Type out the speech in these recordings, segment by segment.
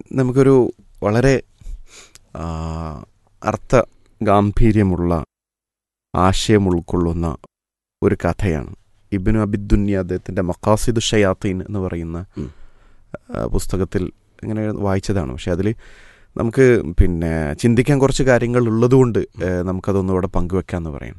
നമുക്കൊരു വളരെ ആ, അർത്ഥ ഗാംഭീര്യമുള്ള ആശയം ഉൾക്കൊള്ളുന്ന ഒരു കഥയാണ് ഇബിനു അബിദുന്യ അദ്ദേഹത്തിൻ്റെ മക്കാസിദു ഷയാത്തീൻ എന്ന് പറയുന്ന ഉം. ആ, പുസ്തകത്തിൽ ഇങ്ങനെ വായിച്ചതാണ് പക്ഷെ അതിൽ നമുക്ക് പിന്നെ ചിന്തിക്കാൻ കുറച്ച് കാര്യങ്ങൾ ഉള്ളതുകൊണ്ട് ഏഹ്, നമുക്കതൊന്നും ഇവിടെ പങ്കുവെക്കാമെന്ന് പറയാം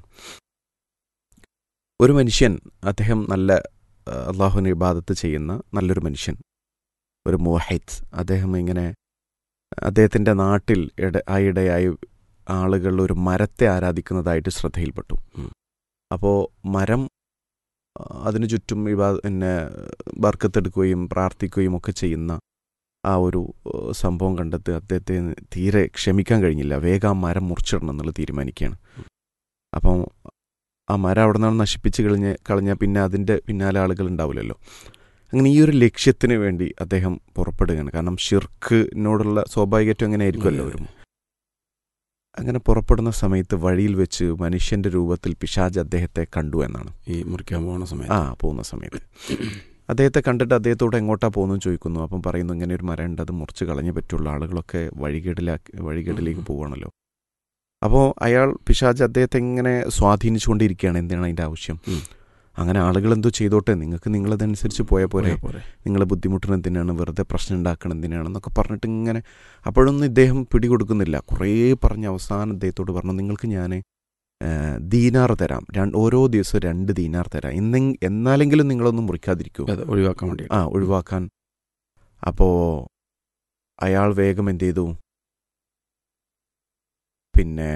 ഒരു മനുഷ്യൻ അദ്ദേഹം നല്ല ആ, അള്ളാഹുവിന് ഇബാദത്ത് ചെയ്യുന്ന നല്ലൊരു മനുഷ്യൻ ഒരു മോഹൈത്ത് അദ്ദേഹം ഇങ്ങനെ അദ്ദേഹത്തിൻ്റെ നാട്ടിൽ ഇട ആയിടെയായി ആളുകൾ ഒരു മരത്തെ ആരാധിക്കുന്നതായിട്ട് ശ്രദ്ധയിൽപ്പെട്ടു ഉം. അപ്പോൾ മരം ആ, അതിനു ചുറ്റും ഇവ പിന്നെ ബർക്കത്തെടുക്കുകയും പ്രാർത്ഥിക്കുകയും ഒക്കെ ചെയ്യുന്ന ആ ഒരു ഏഹ്, സംഭവം കണ്ടെത്തി അദ്ദേഹത്തെ തീരെ ക്ഷമിക്കാൻ കഴിഞ്ഞില്ല വേഗം ആ മരം മുറിച്ചിടണം എന്നുള്ളത് തീരുമാനിക്കുകയാണ് അപ്പം ആ മരം അവിടെ നിന്നാണ് നശിപ്പിച്ച് കളഞ്ഞ് കളഞ്ഞാൽ പിന്നെ അതിൻ്റെ പിന്നാലെ ആളുകൾ ഉണ്ടാവില്ലല്ലോ അങ്ങനെ ഈ ഒരു ലക്ഷ്യത്തിന് വേണ്ടി അദ്ദേഹം പുറപ്പെടുകയാണ് കാരണം ഷിർക്കിനോടുള്ള സ്വാഭാവികത്വം എങ്ങനെ ആയിരിക്കുമല്ലോ ഒരു അങ്ങനെ പുറപ്പെടുന്ന സമയത്ത് വഴിയിൽ വെച്ച് മനുഷ്യന്റെ രൂപത്തിൽ പിശാജ് അദ്ദേഹത്തെ കണ്ടു എന്നാണ് ഈ മുറിക്കാൻ പോകുന്ന ആ സമയത്ത് പോകുന്ന സമയത്ത് അദ്ദേഹത്തെ കണ്ടിട്ട് അദ്ദേഹത്തോട് എങ്ങോട്ടാ പോകുന്നു ചോദിക്കുന്നു അപ്പം പറയുന്നു ഇങ്ങനെ ഒരു മരം ഉണ്ട് അത് മുറിച്ച് കളഞ്ഞേ പറ്റുള്ളൂ ആളുകളൊക്കെ വഴികേടിലാക്കി വഴികേടിലേക്ക് പോവുകയാണല്ലോ അപ്പോൾ അയാൾ പിശാജ് അദ്ദേഹത്തെ ഇങ്ങനെ സ്വാധീനിച്ചുകൊണ്ടിരിക്കുകയാണ് എന്തിനാണ് അതിൻ്റെ ആവശ്യം ഉം. അങ്ങനെ ആളുകൾ എന്തോ ചെയ്തോട്ടെ നിങ്ങൾക്ക് നിങ്ങളതനുസരിച്ച് പോയാൽ പോരെ പോരെ, പോരെ. നിങ്ങളെ ബുദ്ധിമുട്ടണം എന്തിനാണ് വെറുതെ പ്രശ്നം ഉണ്ടാക്കണം എന്തിനാണെന്നൊക്കെ പറഞ്ഞിട്ട് ഇങ്ങനെ അപ്പോഴൊന്നും ഇദ്ദേഹം പിടികൊടുക്കുന്നില്ല കുറേ പറഞ്ഞ് അവസാനം ഇദ്ദേഹത്തോട് പറഞ്ഞു നിങ്ങൾക്ക് ഞാൻ ദീനാർ തരാം രണ്ട് ഓരോ ദിവസവും രണ്ട് ദീനാർ തരാം ഇന്നെ എന്നാലെങ്കിലും നിങ്ങളൊന്നും മുറിക്കാതിരിക്കൂ അത് ഒഴിവാക്കാൻ വേണ്ടി ആ ഒഴിവാക്കാൻ അപ്പോൾ അയാൾ വേഗം എന്ത് ചെയ്തു പിന്നെ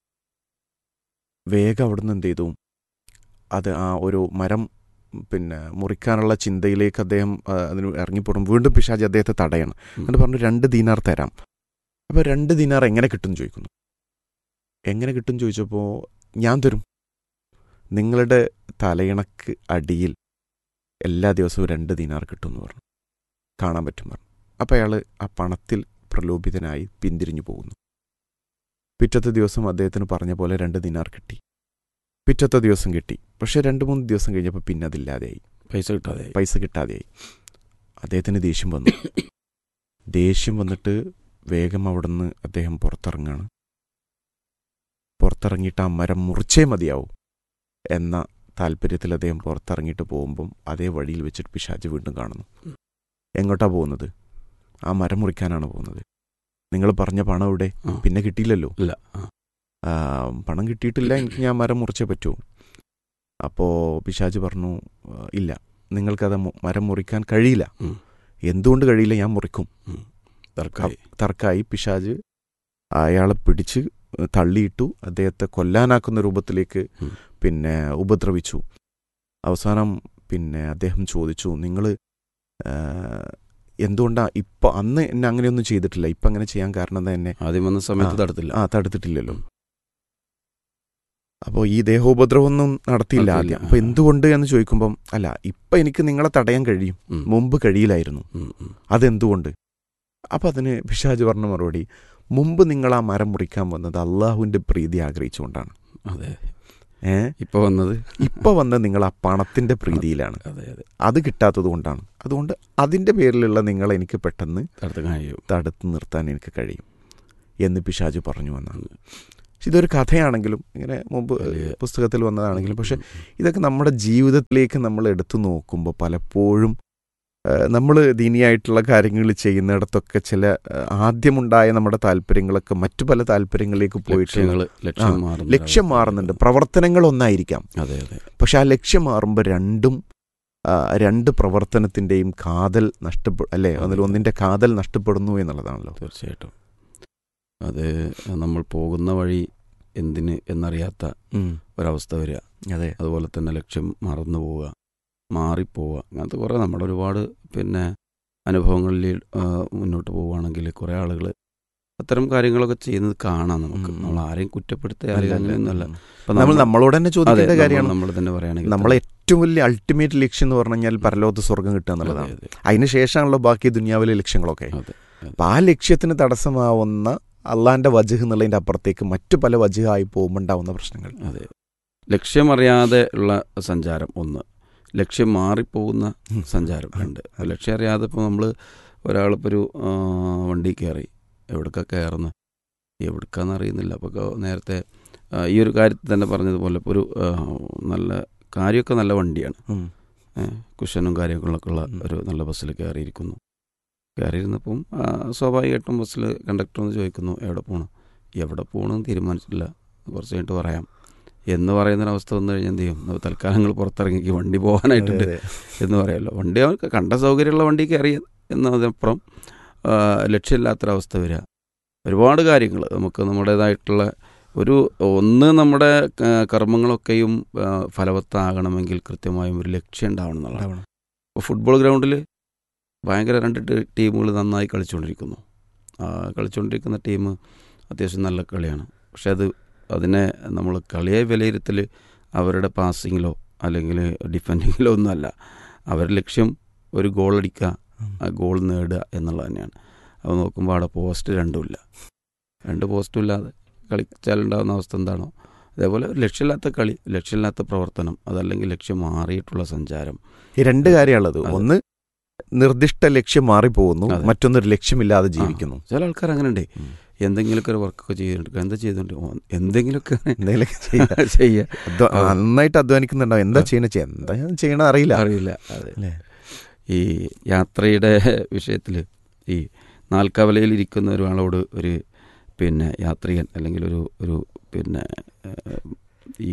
വേഗം അവിടുന്ന് എന്ത് ചെയ്തു അത് ആ ഒരു മരം പിന്നെ മുറിക്കാനുള്ള ചിന്തയിലേക്ക് അദ്ദേഹം ആ, അതിന് ഇറങ്ങിപ്പോടും വീണ്ടും പിശാജ് അദ്ദേഹത്തെ തടയണം എന്നിട്ട് പറഞ്ഞു രണ്ട് ദീനാർ തരാം അപ്പോൾ രണ്ട് ദീനാർ എങ്ങനെ കിട്ടും ചോദിക്കുന്നു എങ്ങനെ കിട്ടും ചോദിച്ചപ്പോൾ ഞാൻ തരും നിങ്ങളുടെ തലയിണക്ക് അടിയിൽ എല്ലാ ദിവസവും രണ്ട് ദീനാർ കിട്ടും എന്ന് പറഞ്ഞു കാണാൻ പറ്റും പറഞ്ഞു അപ്പോൾ അയാൾ ആ പണത്തിൽ പ്രലോഭിതനായി പിന്തിരിഞ്ഞു പോകുന്നു പിറ്റത്തെ ദിവസം അദ്ദേഹത്തിന് പറഞ്ഞ പോലെ രണ്ട് ദിനാർ കിട്ടി പിറ്റത്തെ ദിവസം കിട്ടി പക്ഷെ രണ്ട് മൂന്ന് ദിവസം കഴിഞ്ഞപ്പോൾ പിന്നെ അതില്ലാതെയായി പൈസ കിട്ടാതെ പൈസ കിട്ടാതെയായി അദ്ദേഹത്തിന് ദേഷ്യം വന്നു ദേഷ്യം വന്നിട്ട് വേഗം അവിടുന്ന് അദ്ദേഹം പുറത്തിറങ്ങാണ് പുറത്തിറങ്ങിയിട്ട് ആ മരം മുറിച്ചേ മതിയാവും എന്ന താല്പര്യത്തിൽ അദ്ദേഹം പുറത്തിറങ്ങിയിട്ട് പോകുമ്പം അതേ വഴിയിൽ വെച്ചിട്ട് പിശാജ് വീണ്ടും കാണുന്നു ഉം. എങ്ങോട്ടാ പോകുന്നത് ആ മരം മുറിക്കാനാണ് പോകുന്നത് നിങ്ങൾ പറഞ്ഞ പണം ഇവിടെ ആ. പിന്നെ കിട്ടിയില്ലല്ലോ ഇല്ല ആ. ആ, പണം കിട്ടിയിട്ടില്ല എനിക്ക് ഞാൻ മരം മുറിച്ചേ പറ്റൂ അപ്പോൾ പിശാജ് പറഞ്ഞു "ആ, ഇല്ല നിങ്ങൾക്കത് മു- മരം മുറിക്കാൻ കഴിയില്ല ഉം. എന്തുകൊണ്ട് കഴിയില്ല ഞാൻ മുറിക്കും തർക്കമായി തർക്കായി പിശാജ് അയാളെ പിടിച്ച് തള്ളിയിട്ടു അദ്ദേഹത്തെ കൊല്ലാനാക്കുന്ന രൂപത്തിലേക്ക് ഉം. പിന്നെ ഉപദ്രവിച്ചു അവസാനം പിന്നെ അദ്ദേഹം ചോദിച്ചു നിങ്ങൾ എന്തുകൊണ്ടാ ഇപ്പൊ അന്ന് എന്നെ അങ്ങനെയൊന്നും ചെയ്തിട്ടില്ല ഇപ്പൊ അങ്ങനെ ചെയ്യാൻ കാരണം എന്താ എന്നെ ആദ്യം വന്ന സമയത്ത് ആ. തടുത്തില്ല ആ തടുത്തിട്ടില്ലല്ലോ അപ്പോൾ ഈ ദേഹോപദ്രവമൊന്നും നടത്തിയില്ല നടത്തിയില്ല. ആദ്യം അപ്പൊ എന്തുകൊണ്ട് എന്ന് ചോദിക്കുമ്പം അല്ല ഇപ്പൊ എനിക്ക് നിങ്ങളെ തടയാൻ കഴിയും ഉം. മുമ്പ് കഴിയില്ലായിരുന്നു ഉം, ഉം. അതെന്തുകൊണ്ട് അപ്പൊ അതിന് പിശാജ് പറഞ്ഞ മറുപടി മുമ്പ് നിങ്ങൾ ആ മരം മുറിക്കാൻ വന്നത് അള്ളാഹുവിന്റെ പ്രീതി ആഗ്രഹിച്ചുകൊണ്ടാണ് അതെ ഏ ഇപ്പൊ വന്നത് ഇപ്പൊ വന്ന് നിങ്ങൾ ആ പണത്തിന്റെ പ്രീതിയിലാണ് അതെ അതെ അത് കിട്ടാത്തത് കൊണ്ടാണ് അതുകൊണ്ട് അതിന്റെ പേരിലുള്ള നിങ്ങൾ എനിക്ക് പെട്ടെന്ന് തടുത്ത് കഴിയും തടുത്ത് നിർത്താൻ എനിക്ക് കഴിയും എന്ന് പിശാജ് പറഞ്ഞു എന്നാണ് പക്ഷെ ഇതൊരു കഥയാണെങ്കിലും ഇങ്ങനെ മുമ്പ് വലിയ- പുസ്തകത്തിൽ വന്നതാണെങ്കിലും പക്ഷെ ഇതൊക്കെ നമ്മുടെ ജീവിതത്തിലേക്ക് നമ്മൾ എടുത്തു നോക്കുമ്പോൾ പലപ്പോഴും നമ്മൾ ദീനിയായിട്ടുള്ള കാര്യങ്ങൾ ചെയ്യുന്നിടത്തൊക്കെ ചില ആ, ആദ്യമുണ്ടായ നമ്മുടെ താല്പര്യങ്ങളൊക്കെ മറ്റു പല താല്പര്യങ്ങളിലേക്ക് പോയിട്ട് ലക്ഷ്യങ്ങൾ ലക്ഷ്യം ആ, മാറുന്ന ലക്ഷ്യം മാറുന്നുണ്ട് പ്രവർത്തനങ്ങൾ ഒന്നായിരിക്കാം അതെ അതെ പക്ഷെ ആ ലക്ഷ്യം മാറുമ്പോൾ രണ്ടും ആ, രണ്ട് പ്രവർത്തനത്തിൻ്റെയും കാതൽ നഷ്ടപ്പെടും അല്ലേ അതിൽ ഒന്നിൻ്റെ കാതൽ നഷ്ടപ്പെടുന്നു എന്നുള്ളതാണല്ലോ തീർച്ചയായിട്ടും അത് നമ്മൾ പോകുന്ന വഴി എന്തിന് എന്നറിയാത്ത ഉം, ഒരവസ്ഥ വരിക അതെ അതുപോലെ തന്നെ ലക്ഷ്യം മറന്നു പോവുക മാറിപ്പോവുക അങ്ങനത്തെ കുറേ നമ്മുടെ ഒരുപാട് പിന്നെ അനുഭവങ്ങളിൽ ആ, മുന്നോട്ട് പോവുകയാണെങ്കിൽ കുറേ ആളുകൾ അത്തരം കാര്യങ്ങളൊക്കെ ചെയ്യുന്നത് കാണാം നമുക്ക് ഉം. നമ്മൾ ആരെയും കുറ്റപ്പെടുത്തുക ആരെയും അങ്ങനെയൊന്നുമല്ല ഉം. ഇപ്പൊ നമ്മൾ നമ്മളോട് തന്നെ അതെ ചോദിക്കേണ്ട നമ്മൾ- കാര്യമാണ് നമ്മൾ തന്നെ പറയുകയാണെങ്കിൽ നമ്മളെ ഏറ്റവും വലിയ അൾട്ടിമേറ്റ് ലക്ഷ്യം എന്ന് പറഞ്ഞു കഴിഞ്ഞാൽ പരലോകത്ത് സ്വർഗം കിട്ടുക എന്നുള്ളതാണ് അതിന് ശേഷമാണല്ലോ ബാക്കി ദുനിയാവിലെ ലക്ഷ്യങ്ങളൊക്കെ അതെ അപ്പൊ ആ ലക്ഷ്യത്തിന് തടസ്സമാവുന്ന അള്ളാന്റെ വജഹ് എന്നുള്ളതിന്റെ അപ്പുറത്തേക്ക് മറ്റു പല വജഹായി പോകുമ്പോൾ ഉണ്ടാവുന്ന പ്രശ്നങ്ങൾ അതെ ലക്ഷ്യമറിയാതെ ഉള്ള സഞ്ചാരം ഒന്ന് ലക്ഷ്യം മാറിപ്പോകുന്ന ഉം. സഞ്ചാരം ആ, രണ്ട് അതെ. ലക്ഷ്യം അറിയാതെ ഇപ്പോൾ നമ്മൾ ഒരാളിപ്പോൾ ഒരു ആ, വണ്ടി കയറി എവിടേക്കാ കയറുന്നത് എവിടേക്കാന്ന് അറിയുന്നില്ല അപ്പോൾ ക- നേരത്തെ ആ, ഈ ഒരു കാര്യത്തിൽ തന്നെ പറഞ്ഞതുപോലെ ഇപ്പോൾ ഒരു ആ, നല്ല കാര്യമൊക്കെ നല്ല വണ്ടിയാണ് ഉം. ഏഹ് കുഷനും കാര്യങ്ങളൊക്കെ ഉള്ള ഉം. ഒരു നല്ല ബസ്സിൽ കയറിയിരിക്കുന്നു കയറിയിരുന്നപ്പം ആ, സ്വാഭാവികമായിട്ടും ബസ്സിൽ കണ്ടക്ടർ ഒന്ന് ചോദിക്കുന്നു എവിടെ പോകണം എവിടെ പോകണമെന്ന് തീരുമാനിച്ചില്ല കുറച്ച് കഴിഞ്ഞിട്ട് പറയാം എന്ന് പറയുന്നൊരവസ്ഥ വന്നു കഴിഞ്ഞാൽ എന്ത് ചെയ്യും നമ്മൾ തൽക്കാലം നിങ്ങൾ പുറത്തിറങ്ങി വണ്ടി പോകാനായിട്ടുണ്ട് അതെ, എന്ന് പറയുമല്ലോ വണ്ടി അവർക്ക് കണ്ട സൗകര്യമുള്ള വണ്ടി കയറി എന്നതിനപ്പുറം ആ, ലക്ഷ്യമില്ലാത്തൊരവസ്ഥ വരിക ഒരുപാട് കാര്യങ്ങൾ നമുക്ക് നമ്മുടേതായിട്ടുള്ള ഒരു ഒന്ന് നമ്മുടെ ആ, കർമ്മങ്ങളൊക്കെയും ആ, ഫലവത്താകണമെങ്കിൽ കൃത്യമായും ഒരു ലക്ഷ്യം ഉണ്ടാവണം എന്നുള്ളതാണ് ഉണ്ടാവണം. ഇപ്പോൾ ഫുട്ബോൾ ഗ്രൗണ്ടിൽ ഭയങ്കര രണ്ട് ടീമുകൾ നന്നായി കളിച്ചുകൊണ്ടിരിക്കുന്നു ആ, കളിച്ചുകൊണ്ടിരിക്കുന്ന ടീം അത്യാവശ്യം നല്ല കളിയാണ് പക്ഷെ അത് അതിനെ നമ്മൾ കളിയെ വിലയിരുത്തൽ അവരുടെ പാസിങ്ങിലോ അല്ലെങ്കിൽ ഡിഫെൻഡിങ്ങിലോ ഒന്നുമല്ല അവരുടെ ലക്ഷ്യം ഒരു ഗോൾ അടിക്കുക ഉം. ആ ഗോൾ നേടുക എന്നുള്ളത് തന്നെയാണ് അത് നോക്കുമ്പോൾ അവിടെ പോസ്റ്റ് രണ്ടുമില്ല രണ്ട് പോസ്റ്റും ഇല്ലാതെ കളിച്ചാലുണ്ടാകുന്ന അവസ്ഥ എന്താണോ അതേപോലെ ഒരു ലക്ഷ്യമില്ലാത്ത കളി ലക്ഷ്യമില്ലാത്ത പ്രവർത്തനം അതല്ലെങ്കിൽ ലക്ഷ്യം മാറിയിട്ടുള്ള സഞ്ചാരം ഈ രണ്ട് കാര്യമുള്ളത് അതെ. ഒന്ന് നിർദ്ദിഷ്ട ലക്ഷ്യം മാറിപ്പോകുന്നു അതെ. മറ്റൊന്നൊരു ലക്ഷ്യമില്ലാതെ ജീവിക്കുന്നു ചില ആൾക്കാർ അങ്ങനെ ഉണ്ട് ഉം. എന്തെങ്കിലുമൊക്കെ ഒരു വർക്കൊക്കെ ചെയ്തിട്ടുണ്ട് എന്താ ചെയ്തുകൊണ്ട് ഓ, എന്തെങ്കിലുമൊക്കെ എന്തെങ്കിലുമൊക്കെ ചെയ്യാം. ചെയ്യുക അധ്വ- ആ. നന്നായിട്ട് അധ്വാനിക്കുന്നുണ്ടാവും എന്താ ചെയ്യണ എന്താ ചെയ്യണ അറിയില്ല അറിയില്ല അതെ അല്ലേ? ഈ യാത്രയുടെ വിഷയത്തിൽ ഈ നാൽക്കവലയിൽ ഇരിക്കുന്ന ഒരാളോട് ഒരു പിന്നെ യാത്രികൻ അല്ലെങ്കിൽ ഒരു ഒരു പിന്നെ ഏഹ്, ഈ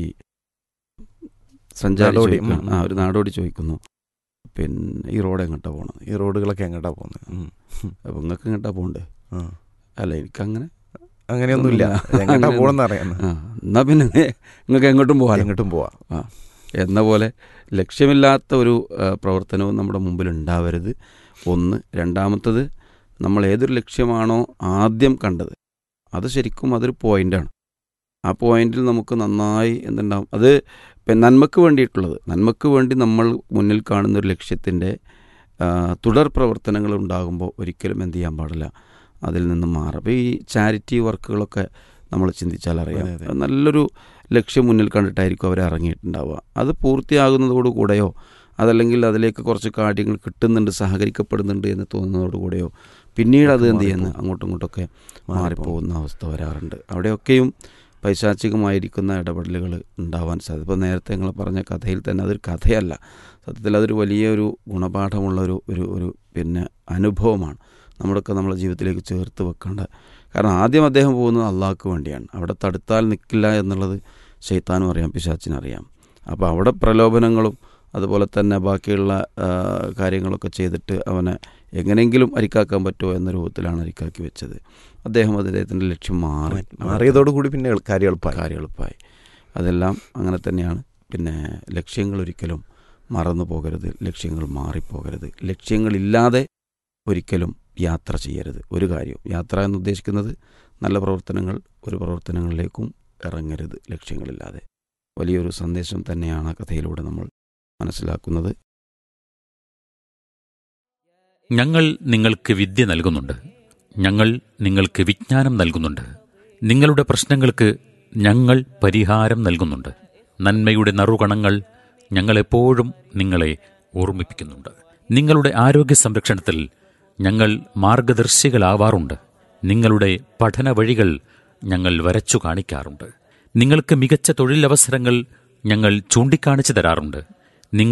സഞ്ചാരി നാടോടി, ചോദിക്കുന്നു. ഉം, ഉം. ആ ഒരു നാടോടി ചോദിക്കുന്നു പിന്നെ ഈ റോഡ് എങ്ങോട്ടാ പോണത് ഈ റോഡുകളൊക്കെ എങ്ങോട്ടാ പോകുന്നത് ഉം. അപ്പം നിങ്ങൾക്ക് എങ്ങോട്ടാ പോകണ്ടേ ആ. അല്ല എനിക്കങ്ങനെ അങ്ങനെയൊന്നുമില്ല ഒന്നുമില്ല. എങ്ങോട്ടാ അങ്ങനെ പോകണമെന്ന് അറിയാം ആ എന്നാ പിന്നെ നിങ്ങൾക്ക് എങ്ങോട്ടും പോകാം എങ്ങോട്ടും പോവാം എന്ന പോലെ ലക്ഷ്യമില്ലാത്ത ഒരു ആ, പ്രവർത്തനവും നമ്മുടെ മുമ്പിൽ ഉണ്ടാവരുത് ഒന്ന് രണ്ടാമത്തത് നമ്മൾ ഏതൊരു ലക്ഷ്യമാണോ ആദ്യം കണ്ടത് അത് ശരിക്കും അതൊരു പോയിൻ്റാണ് ആ പോയിന്റിൽ നമുക്ക് നന്നായി എന്തുണ്ടാവും അത് ഇപ്പം നന്മക്ക് വേണ്ടിയിട്ടുള്ളത് നന്മക്ക് വേണ്ടി നമ്മൾ മുന്നിൽ കാണുന്ന ഒരു ലക്ഷ്യത്തിൻ്റെ ആ, തുടർ പ്രവർത്തനങ്ങൾ ഉണ്ടാകുമ്പോൾ ഒരിക്കലും എന്ത് ചെയ്യാൻ പാടില്ല അതിൽ നിന്ന് മാറും അപ്പോൾ ഈ ചാരിറ്റി വർക്കുകളൊക്കെ നമ്മൾ ചിന്തിച്ചാൽ അറിയാം അതെ, അതെ. അത് നല്ലൊരു ലക്ഷ്യം മുന്നിൽ കണ്ടിട്ടായിരിക്കും അവർ ഇറങ്ങിയിട്ടുണ്ടാവുക അത് പൂർത്തിയാകുന്നതോടുകൂടെയോ അതല്ലെങ്കിൽ അതിലേക്ക് കുറച്ച് കാര്യങ്ങൾ കിട്ടുന്നുണ്ട് സഹകരിക്കപ്പെടുന്നുണ്ട് എന്ന് തോന്നുന്നതോടുകൂടെയോ പിന്നീട് അത് എന്ത് ചെയ്യുന്നു മാറിപ്പോകും. അങ്ങോട്ടും ഇങ്ങോട്ടൊക്കെ മാറിപ്പോകും. മാറിപ്പോകുന്ന അവസ്ഥ വരാറുണ്ട് അവിടെയൊക്കെയും പൈശാചികമായിരിക്കുന്ന ഇടപെടലുകൾ ഉണ്ടാവാൻ സാധ്യത ഇപ്പോൾ നേരത്തെ നിങ്ങൾ പറഞ്ഞ കഥയിൽ തന്നെ അതൊരു കഥയല്ല സത്യത്തിൽ അതൊരു വലിയൊരു ഗുണപാഠമുള്ള ഒരു ഒരു ഒരു പിന്നെ അനുഭവമാണ് നമ്മുടെയൊക്കെ നമ്മുടെ ജീവിതത്തിലേക്ക് ചേർത്ത് വെക്കേണ്ട കാരണം ആദ്യം അദ്ദേഹം പോകുന്നത് അള്ളാഹ്ക്ക് വേണ്ടിയാണ് അവിടെ തടുത്താൽ നിൽക്കില്ല എന്നുള്ളത് ശൈത്താനും അറിയാം പിശാച്ചിനും അറിയാം അപ്പോൾ അവിടെ പ്രലോഭനങ്ങളും അതുപോലെ തന്നെ ബാക്കിയുള്ള ആ, കാര്യങ്ങളൊക്കെ ചെയ്തിട്ട് അവനെ എങ്ങനെയെങ്കിലും അരിക്കാക്കാൻ പറ്റുമോ എന്ന രൂപത്തിലാണ് അരിക്കാക്കി വെച്ചത് അദ്ദേഹം അദ്ദേഹത്തിൻ്റെ ലക്ഷ്യം മാറി മാറിയതോടുകൂടി പിന്നെ എളു- കാര്യം എളുപ്പമായി കാര്യം എളുപ്പമായി അതെല്ലാം അങ്ങനെ തന്നെയാണ് പിന്നെ ലക്ഷ്യങ്ങൾ ഒരിക്കലും മറന്നു പോകരുത് ലക്ഷ്യങ്ങൾ മാറിപ്പോകരുത് ലക്ഷ്യങ്ങളില്ലാതെ ഒരിക്കലും യാത്ര ചെയ്യരുത് ഒരു കാര്യം യാത്ര എന്ന് ഉദ്ദേശിക്കുന്നത് നല്ല പ്രവർത്തനങ്ങൾ ഒരു പ്രവർത്തനങ്ങളിലേക്കും ഇറങ്ങരുത് ലക്ഷ്യങ്ങളില്ലാതെ വലിയൊരു സന്ദേശം തന്നെയാണ് ആ കഥയിലൂടെ നമ്മൾ മനസ്സിലാക്കുന്നത് ഞങ്ങൾ നിങ്ങൾക്ക് വിദ്യ നൽകുന്നുണ്ട് ഞങ്ങൾ നിങ്ങൾക്ക് വിജ്ഞാനം നൽകുന്നുണ്ട് നിങ്ങളുടെ പ്രശ്നങ്ങൾക്ക് ഞങ്ങൾ പരിഹാരം നൽകുന്നുണ്ട് നന്മയുടെ നറുകണങ്ങൾ ഞങ്ങളെപ്പോഴും നിങ്ങളെ ഓർമ്മിപ്പിക്കുന്നുണ്ട് നിങ്ങളുടെ ആരോഗ്യ സംരക്ഷണത്തിൽ ഞങ്ങൾ മാർഗദർശികളാവാറുണ്ട് നിങ്ങളുടെ പഠന വഴികൾ ഞങ്ങൾ വരച്ചു കാണിക്കാറുണ്ട് നിങ്ങൾക്ക് മികച്ച തൊഴിലവസരങ്ങൾ ഞങ്ങൾ ചൂണ്ടിക്കാണിച്ചു തരാറുണ്ട്